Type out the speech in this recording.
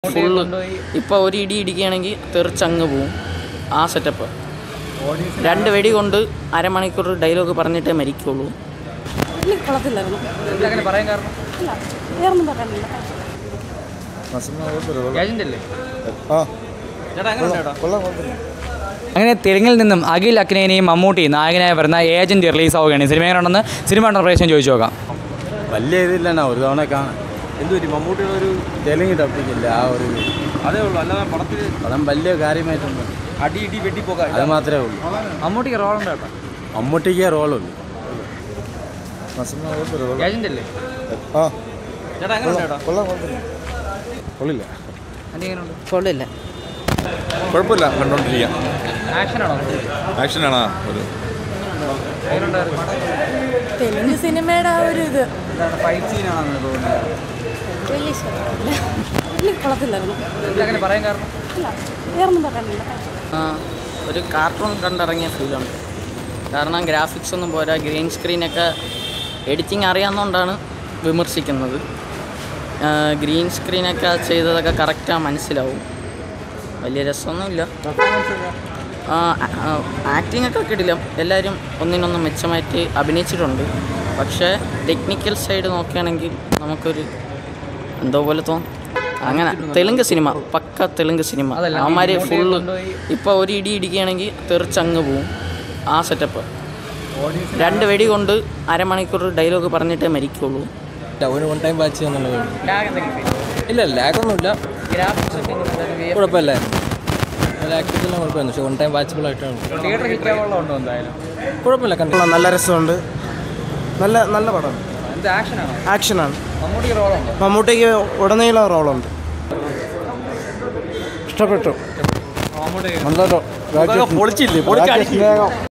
Full ഇപ്പോൾ ഒരു ഇടി ഇടിക്കുകയാണെങ്കിൽ തെറിച്ചങ്ങ് പോവും ആ സെറ്റപ്പ് രണ്ട് വെടി കൊണ്ട് അരമണിക്കൂർ ഡയലോഗ് പറഞ്ഞിട്ടേ മരിക്കുള്ളൂ എനിക്ക് കൊള്ളത്തില്ലായിരുന്നു അങ്ങനെ പറയാൻ കാരണം ഇല്ല വേറൊന്നും പറയാനില്ല ഏജന്റ് അല്ലേ ആ ചേട്ടാ എങ്ങനെ ചേട്ടാ കൊള്ളാം കുഴപ്പമില്ല അങ്ങനെ തെലുങ്കിൽ നിന്നും അഖിൽ അക്നേനെയും മമ്മൂട്ടി നായകനായി വരുന്ന ഏജന്റ് റിലീസ് ആവുകയാണ് സിനിമ എങ്ങനെയുണ്ടെന്ന് സിനിമ കണ്ട പ്രേക്ഷകൻ ചോദിച്ചു നോക്കാം വലിയ ഇതില്ല ഒരു തവണ കാണാം എന്ത് പറ്റി മമ്മൂട്ടിയുടെ ഒരു തെലുങ്ക് ടപ്പിക്കില്ല ആ ഒരു ഇത്. അതേ ഉള്ളൂ അല്ലാതെ പടത്തിൽ പടം വലിയ കാര്യമായിട്ടുണ്ട് അടി ഇടി വെട്ടിപ്പോകാൻ അത് മാത്രമേ ഉള്ളൂ മമ്മൂട്ടിക്ക് റോളുണ്ട് കേട്ടോ മമ്മൂട്ടിക്ക് റോളുള്ളൂ ഏജന്റ് അല്ലേ ആ ചേട്ടാ എങ്ങനെ ചേട്ടാ കൊള്ളാം കുഴപ്പമില്ല കൊള്ളില്ല അടി എങ്ങനെയുണ്ട് കൊള്ളില്ല കുഴപ്പമില്ല കണ്ടോണ്ടിരിക്കാം ആക്ഷനാണോ ആക്ഷനാണ് ഒരു എങ്ങനെയുണ്ടായിരുന്നു തെലുങ്ക് സിനിമയുടെ ആ ഒരു ഇത് ഫൈറ്റ് സീനാണെന്ന് തോന്നുന്നത് വലിയ ഇഷ്ടപ്പെട്ടില്ല എനിക്ക് കൊള്ളത്തില്ലായിരുന്നു അങ്ങനെ പറയാൻ കാരണം ഇല്ല വേറൊന്നും പറയാനില്ല ആ, ഒരു കാർട്ടൂൺ കണ്ടിറങ്ങിയ ഫീലാണ് കാരണം ഗ്രാഫിക്സ് ഒന്നും പോരാ ഗ്രീൻ സ്ക്രീനൊക്കെ എഡിറ്റിംഗ് അറിയാവുന്നതുകൊണ്ടാണ് വിമർശിക്കുന്നത് ആ, ഗ്രീൻ സ്ക്രീനൊക്കെ ചെയ്തതൊക്കെ കറക്റ്റാണ് മനസ്സിലാവും വലിയ രസമൊന്നുമില്ല ആക്ടിംഗ് ഒക്കെ കിടില്ല എല്ലാവരും ഒന്നിനൊന്ന് മെച്ചമായിട്ട് അഭിനയിച്ചിട്ടുണ്ട് പക്ഷേ ടെക്നിക്കൽ സൈഡ് നോക്കുകയാണെങ്കിൽ നമുക്കൊരു എന്തോ പോലെ തോന്നും അങ്ങനെ തെലുങ്ക് സിനിമ പക്ക തെലുങ്ക് സിനിമ അതല്ല, അവന്മാർ ഈ ഫുള്ള് കൊണ്ടുപോയി- ഇപ്പോൾ ഒരു ഇടി ഇടിക്കുകയാണെങ്കിൽ തെറിച്ചങ്ങ് പോവും ആ സെറ്റപ്പ് രണ്ട് വെടി കൊണ്ട് അരമണിക്കൂർ ഡയലോഗ് പറഞ്ഞിട്ടേ മരിക്കുള്ളൂ ഒരു വൺ ടൈം വാച്ച് എന്നുള്ളത് ലാഗ് എന്തെങ്കിലും ഇല്ല ലാഗൊന്നുമില്ല ഗ്രാഫിക്സ് ഒക്കെ എങ്ങനെയുണ്ടായിരുന്നു? കുഴപ്പമില്ലായിരുന്നു ലാക്ടിക്കെല്ലാം കുഴപ്പമില്ല പക്ഷേ വൺ ടൈം വാച്ചബിൾ ആയിട്ടാണ് തിയേറ്റർ ഹിറ്റ് ആവാനുള്ളതുണ്ടോ എന്തായാലും കുഴപ്പമില്ല കണ്ടു നല്ല രസമുണ്ട് നല്ല നല്ല പടം ഇത് ആക്ഷനാണോ ആക്ഷനാണ് മമ്മൂട്ടിക്ക് റോളുണ്ടോ മമ്മൂട്ടിക്ക് ഉടനീളം റോളുണ്ട് ഇഷ്ടപ്പെട്ടു മമ്മൂട്ടി നല്ല പൊളിച്ചില്ലേ പൊളിച്ചടിക്കും